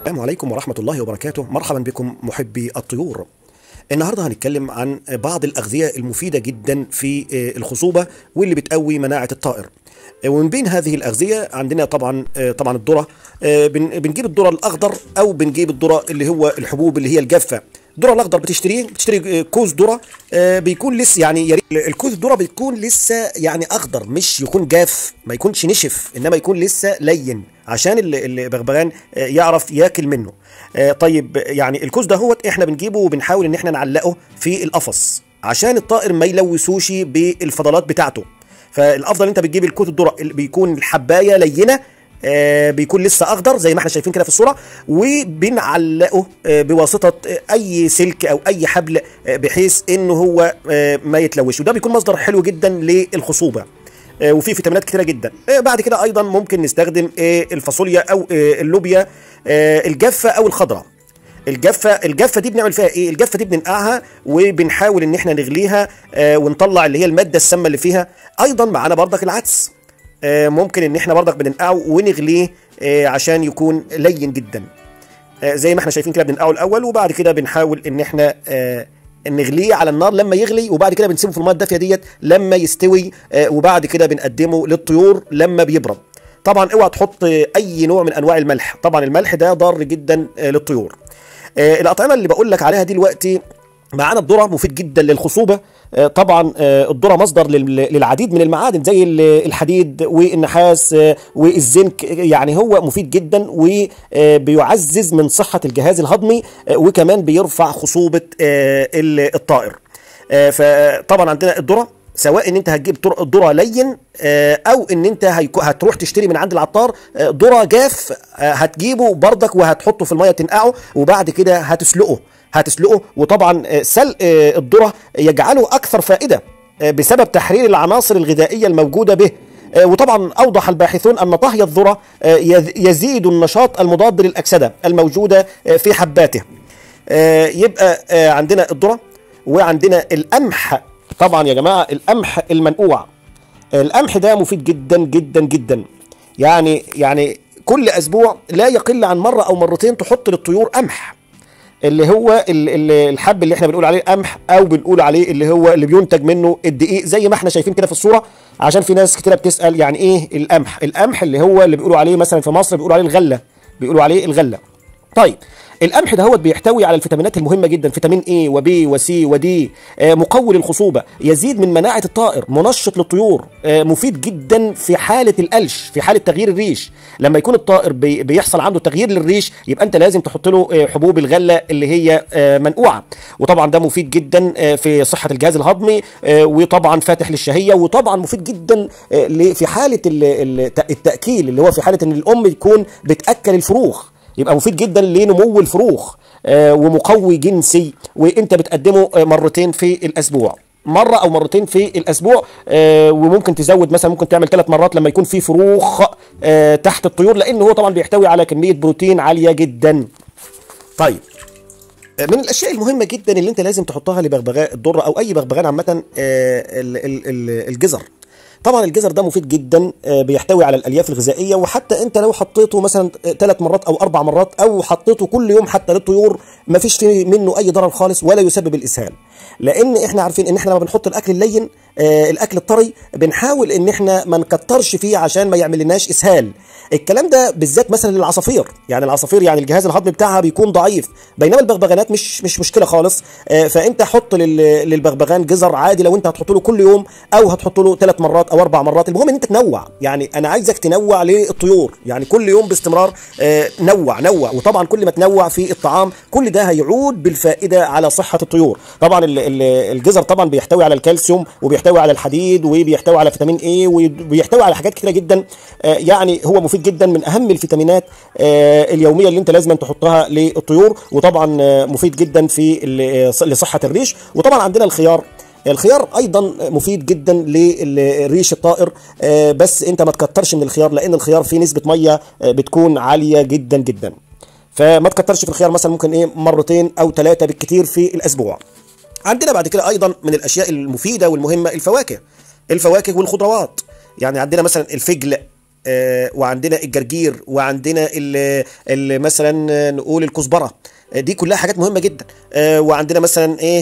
السلام عليكم ورحمة الله وبركاته مرحبا بكم محبي الطيور النهاردة هنتكلم عن بعض الأغذية المفيدة جدا في الخصوبة واللي بتقوي مناعة الطائر ومن بين هذه الأغذية عندنا طبعا طبعا الذرة بن- بنجيب الذرة الأخضر أو بنجيب الذرة اللي هو الحبوب اللي هي الجافة الذرة الأخضر بتشتريه بتشتري كوز ذرة بيكون لسه يعني يا ريت- الكوز الذرة بيكون لسه يعني أخضر مش يكون جاف ما يكونش نشف إنما يكون لسه لين عشان ال- البغبغان آه، يعرف ياكل منه آه، طيب يعني الكوز ده هو احنا بنجيبه وبنحاول ان احنا نعلقه في القفص عشان الطائر ما يلوثوش بالفضلات بتاعته فالافضل انت بتجيب الكوز الذره اللي بيكون الحبايه لينه آه، بيكون لسه اخضر زي ما احنا شايفين كده في الصوره وبنعلقه آه، بواسطه آه، اي سلك او اي حبل آه، بحيث انه هو آه، ما يتلوث وده بيكون مصدر حلو جدا للخصوبه آه، وفيه فيتامينات كتيره جدا آه، بعد كده ايضا ممكن نستخدم آه، الفاصوليا او آه، اللوبيا آه، الجافه او الخضراء الجافه الجافه دي بنعمل فيها ايه الجافه دي بننقعها وبنحاول ان احنا نغليها آه، ونطلع اللي هي الماده السامه اللي فيها ايضا معانا بردك العدس آه، ممكن ان احنا بردك بننقعه ونغليه آه، عشان يكون لين جدا آه، زي ما احنا شايفين كده بننقعه الاول وبعد كده بنحاول ان احنا آه، نغليه على النار لما يغلي وبعد كده بنسيبه في الميه الدافيه ديت لما يستوي آه، وبعد كده بنقدمه للطيور لما بيبرد طبعا اوعى تحط آه، اي نوع من انواع الملح طبعا الملح ده ضار جدا آه، للطيور آه، الاطعمه اللي بقول لك عليها دلوقتي معانا الذره مفيد جدا للخصوبه آه، طبعا آه، الذره مصدر لل- للعديد من المعادن زي ال- الحديد والنحاس آه، والزنك يعني هو مفيد جدا وبيعزز من صحه الجهاز الهضمي آه، وكمان بيرفع خصوبه آه، ال- الطائر آه، فطبعا عندنا الذره سواء ان انت هتجيب طر- ذره لين آه، او ان انت هيكو- هتروح تشتري من عند العطار آه، ذره جاف آه، هتجيبه بردك وهتحطه في الميه تنقعه وبعد كده هتسلقه هتسلقه وطبعا آه، سلق آه، الذره يجعله اكثر فائده آه، بسبب تحرير العناصر الغذائيه الموجوده به آه، وطبعا اوضح الباحثون ان طهي الذره آه، يز- يزيد النشاط المضاد للاكسده الموجوده آه، في حباته آه، يبقى آه، عندنا الذره وعندنا القمح طبعا يا جماعه القمح المنقوع القمح ده مفيد جدا جدا جدا يعني يعني كل اسبوع لا يقل عن مره او مرتين تحط للطيور قمح اللي هو ال- ال- الحب اللي احنا بنقول عليه قمح او بنقول عليه اللي هو اللي بينتج منه الدقيق زي ما احنا شايفين كده في الصوره عشان في ناس كتيره بتسال يعني ايه القمح القمح اللي هو اللي بيقولوا عليه مثلا في مصر بيقولوا عليه الغله بيقولوا عليه الغله طيب القمح دهوت بيحتوي على الفيتامينات المهمه جدا فيتامين A وبي وسي ودي آه، مقوي للخصوبه يزيد من مناعه الطائر منشط للطيور آه، مفيد جدا في حاله القلش في حاله تغيير الريش لما يكون الطائر بي- بيحصل عنده تغيير للريش يبقى انت لازم تحط له آه، حبوب الغله اللي هي آه، منقوعه وطبعا ده مفيد جدا آه، في صحه الجهاز الهضمي آه، وطبعا فاتح للشهيه وطبعا مفيد جدا آه، ل- في حاله ال- ال- التاكيل اللي هو في حاله ان الام تكون بتاكل الفروخ يبقى مفيد جدا لنمو الفروخ آه، ومقوي جنسي وانت بتقدمه آه، مرتين في الاسبوع مره او مرتين في الاسبوع آه، وممكن تزود مثلا ممكن تعمل ثلاث مرات لما يكون في فروخ آه، تحت الطيور لان هو طبعا بيحتوي على كميه بروتين عاليه جدا طيب من الاشياء المهمه جدا اللي انت لازم تحطها لبغبغاء الذره او اي بغبغان عامه آه، ال- ال- ال- الجزر طبعا الجزر ده مفيد جدا آه، بيحتوي على الالياف الغذائيه وحتى انت لو حطيته مثلا ثلاث مرات او اربع مرات او حطيته كل يوم حتى للطيور ما فيش فيه منه اي ضرر خالص ولا يسبب الاسهال لان احنا عارفين ان احنا لما بنحط الاكل اللين آه، الاكل الطري بنحاول ان احنا ما نكترش فيه عشان ما يعمل لناش اسهال الكلام ده بالذات مثلا للعصافير يعني العصافير يعني الجهاز الهضمي بتاعها بيكون ضعيف بينما البغبغانات مش مش مشكله خالص آه، فانت حط لل- للبغبغان جزر عادي لو انت هتحط له كل يوم او هتحط له ثلاث مرات او اربع مرات المهم ان انت تنوع يعني انا عايزك تنوع للطيور يعني كل يوم باستمرار آه، نوع نوع وطبعا كل ما تنوع في الطعام كل ده هيعود بالفائده على صحه الطيور طبعا ال- ال- الجزر طبعا بيحتوي على الكالسيوم وبيحتوي على الحديد وبيحتوي على فيتامين اي وبيحتوي على حاجات كتيره جدا آه، يعني هو مفيد جدا من اهم الفيتامينات آه، اليوميه اللي انت لازم تحطها للطيور وطبعا آه، مفيد جدا في ال- آه، لصحه الريش وطبعا عندنا الخيار الخيار ايضا مفيد جدا للريش الطائر آه، بس انت ما تكترش من الخيار لان الخيار فيه نسبه ميه آه، بتكون عاليه جدا جدا فما تكترش في الخيار مثلا ممكن ايه مرتين او ثلاثه بالكثير في الاسبوع عندنا بعد كده ايضا من الاشياء المفيده والمهمه الفواكه الفواكه والخضروات يعني عندنا مثلا الفجل آه، وعندنا الجرجير وعندنا ال- ال- مثلا نقول الكزبره آه، دي كلها حاجات مهمه جدا آه، وعندنا مثلا ايه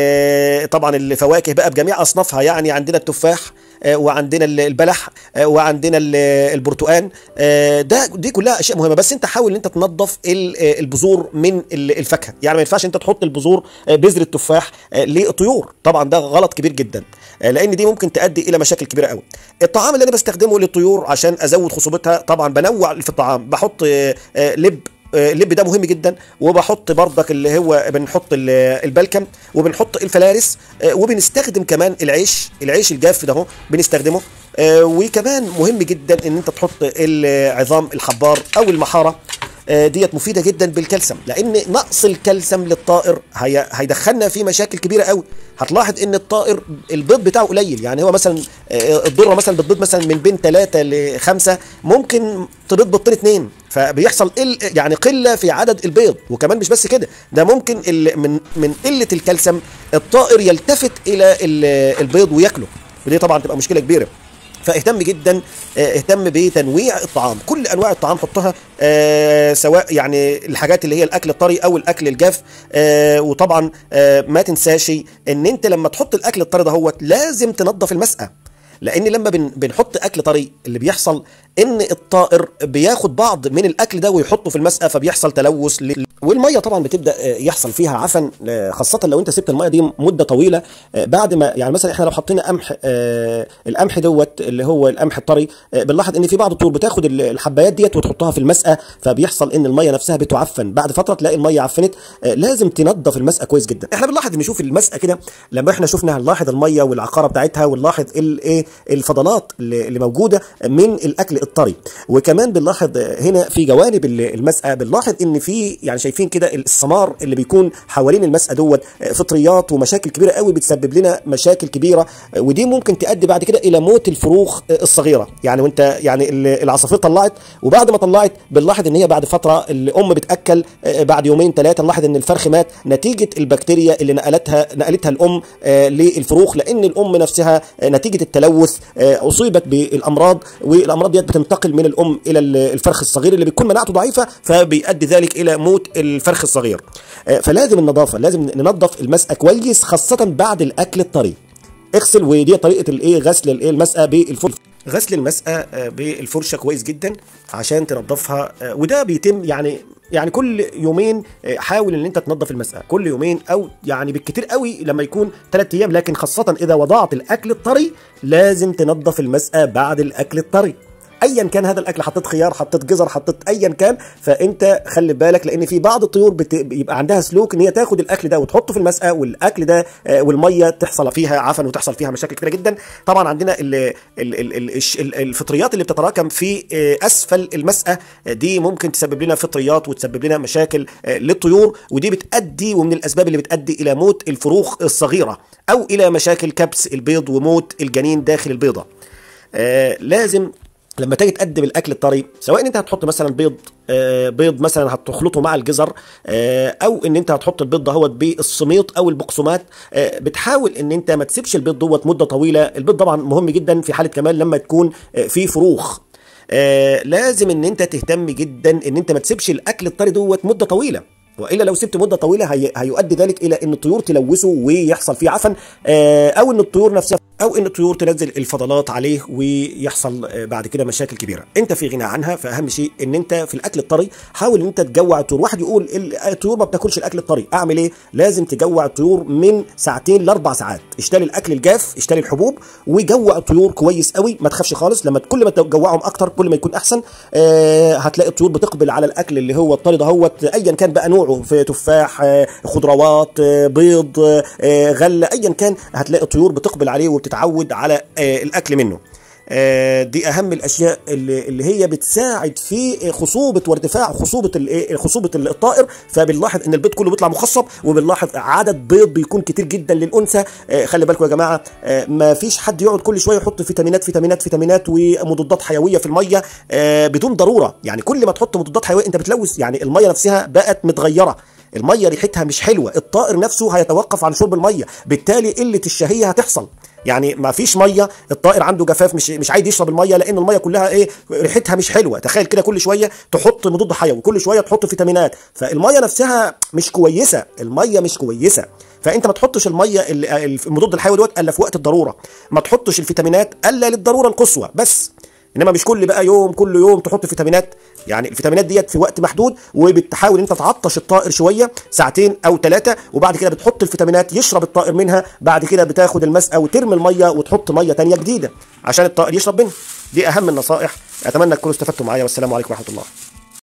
ال- طبعا الفواكه بقى بجميع اصنافها يعني عندنا التفاح آه، وعندنا ال- البلح آه، وعندنا ال- البرتقال آه، ده دي كلها اشياء مهمه بس انت حاول ان انت تنظف ال- آه، البذور من ال- الفاكهه يعني ما ينفعش انت تحط البذور آه، بذر التفاح آه، للطيور طبعا ده غلط كبير جدا آه، لان دي ممكن تؤدي الى مشاكل كبيره قوي الطعام اللي انا بستخدمه للطيور عشان ازود خصوبتها طبعا بنوع في الطعام بحط آه، آه، لب آه، اللب ده مهم جدا وبحط برضك اللي هو بنحط ال- البلكم وبنحط الفلارس آه، وبنستخدم كمان العيش العيش الجاف ده اهو بنستخدمه آه، وكمان مهم جدا ان انت تحط العظام الحبار او المحاره آه، ديت مفيده جدا بالكالسيوم لان نقص الكالسيوم للطائر هي هيدخلنا في مشاكل كبيره قوي هتلاحظ ان الطائر البيض بتاعه قليل يعني هو مثلا آه، الذره مثلا بتبيض مثلا من بين 3 ل 5 ممكن تبيض بيضتين اتنين فبيحصل قل يعني قله في عدد البيض وكمان مش بس كده ده ممكن ال- من من قله الكالسيوم الطائر يلتفت الى ال- البيض وياكله ودي طبعا تبقى مشكله كبيره فاهتم جدا آه، اهتم بتنويع الطعام كل انواع الطعام حطها آه، سواء يعني الحاجات اللي هي الاكل الطري او الاكل الجاف آه، وطبعا آه، ما تنساش ان انت لما تحط الاكل الطري ده هو لازم تنظف المسقى لان لما بن بنحط اكل طري اللي بيحصل ان الطائر بياخد بعض من الاكل ده ويحطه في المسقى فبيحصل تلوث لل... والميه طبعا بتبدا آه، يحصل فيها عفن آه، خاصه لو انت سبت الميه دي مده طويله آه، بعد ما يعني مثلا احنا لو حطينا قمح آه، القمح دوت اللي هو القمح الطري آه، بنلاحظ ان في بعض الطيور بتاخد ال- الحبايات ديت وتحطها في المسقى فبيحصل ان الميه نفسها بتعفن بعد فتره تلاقي الميه عفنت آه، لازم تنظف المسقى كويس جدا احنا بنلاحظ نشوف المسقى كده لما احنا شفنا هنلاحظ الميه والعقاره بتاعتها ونلاحظ الايه الفضلات اللي اللي موجوده من الاكل الطري وكمان بنلاحظ هنا في جوانب ال- المسقى بنلاحظ ان في يعني شايفين كده السمار اللي بيكون حوالين المسقى دوت فطريات ومشاكل كبيره قوي بتسبب لنا مشاكل كبيره ودي ممكن تؤدي بعد كده الى موت الفروخ الصغيره يعني وانت يعني ال- العصافير طلعت وبعد ما طلعت بنلاحظ ان هي بعد فتره الام بتاكل بعد يومين ثلاثه نلاحظ ان الفرخ مات نتيجه البكتيريا اللي نقلتها نقلتها الام آه، للفروخ لان الام نفسها آه، نتيجه التلوث آه، اصيبت بالامراض والامراض ديت بتنتقل من الام الى ال- الفرخ الصغير اللي بتكون مناعته ضعيفه فبيؤدي ذلك الى موت الفرخ الصغير آه، فلازم النظافه لازم ننظف المسقى كويس خاصه بعد الاكل الطري اغسل ودي طريقه الايه غسل الايه المسقى بالفرشه غسل المسقى آه، بالفرشه كويس جدا عشان تنظفها آه، وده بيتم يعني يعني كل يومين آه، حاول ان انت تنظف المسقى كل يومين او يعني بالكتير قوي لما يكون ثلاث ايام لكن خاصه اذا وضعت الاكل الطري لازم تنظف المسقى بعد الاكل الطري ايا كان هذا الاكل حطيت خيار حطيت جزر حطيت ايا كان فانت خلي بالك لان في بعض الطيور بت... بيبقى عندها سلوك ان هي تاخد الاكل ده وتحطه في المسقى والاكل ده آه، والميه تحصل فيها عفن وتحصل فيها مشاكل كتيره جدا طبعا عندنا ال... ال... ال... ال... الش- ال- الفطريات اللي بتتراكم في آه، اسفل المسقى آه، دي ممكن تسبب لنا فطريات وتسبب لنا مشاكل آه، للطيور ودي بتؤدي ومن الاسباب اللي بتؤدي الى موت الفروخ الصغيره او الى مشاكل كبس البيض وموت الجنين داخل البيضه آه، لازم لما تيجي تقدم الاكل الطري سواء ان انت هتحط مثلا بيض آه، بيض مثلا هتخلطه مع الجزر آه، او ان انت هتحط البيض دهوت بالسميط او البقسماط آه، بتحاول ان انت ما تسيبش البيض دوت مده طويله البيض طبعا مهم جدا في حاله كمان لما تكون آه، في فروخ آه، لازم ان انت تهتم جدا ان انت ما تسيبش الاكل الطري دوت مده طويله والا لو سبت مده طويله هي... هيؤدي ذلك الى ان الطيور تلوثه ويحصل فيه عفن آه، او ان الطيور نفسها او ان الطيور تنزل الفضلات عليه ويحصل آه، بعد كده مشاكل كبيره انت في غنى عنها فاهم شيء ان انت في الاكل الطري حاول ان انت تجوع الطيور واحد يقول ال- الطيور ما بتاكلش الاكل الطري اعمل ايه لازم تجوع الطيور من ساعتين لاربع ساعات اشتري الاكل الجاف اشتري الحبوب وجوع الطيور كويس قوي ما تخافش خالص لما كل ما تجوعهم اكتر كل ما يكون احسن آه هتلاقي الطيور بتقبل على الاكل اللي هو الطري دهوت ايا كان بقى نوعه في تفاح آه خضروات آه بيض آه غله ايا كان هتلاقي الطيور بتقبل عليه وبتتعود على آه الاكل منه آه، دي اهم الاشياء اللي, اللي هي بتساعد في خصوبه وارتفاع خصوبه الايه خصوبه الطائر فبنلاحظ ان البيض كله بيطلع مخصب وبنلاحظ عدد بيض بيكون كتير جدا للانثى آه، خلي بالكم يا جماعه آه، ما فيش حد يقعد كل شويه يحط فيتامينات فيتامينات فيتامينات ومضادات حيويه في الميه آه، بدون ضروره يعني كل ما تحط مضادات حيويه انت بتلوث يعني الميه نفسها بقت متغيره الميه ريحتها مش حلوه الطائر نفسه هيتوقف عن شرب الميه بالتالي قله الشهيه هتحصل يعني ما فيش ميه الطائر عنده جفاف مش مش عايز يشرب الميه لان الميه كلها ايه ريحتها مش حلوه تخيل كده كل شويه تحط مضاد حيوي كل شويه تحط فيتامينات فالميه نفسها مش كويسه الميه مش كويسه فانت ما تحطش الميه المضاد الحيوي دوت الا في وقت الضروره ما تحطش الفيتامينات الا للضروره القصوى بس انما مش كل بقى يوم كل يوم تحط فيتامينات يعني الفيتامينات ديت في وقت محدود وبتحاول انت تعطش الطائر شويه ساعتين او ثلاثه وبعد كده بتحط الفيتامينات يشرب الطائر منها بعد كده بتاخد المسقه وترمي الميه وتحط ميه ثانيه جديده عشان الطائر يشرب منها دي اهم النصائح اتمنى تكونوا استفدتوا معايا والسلام عليكم ورحمه الله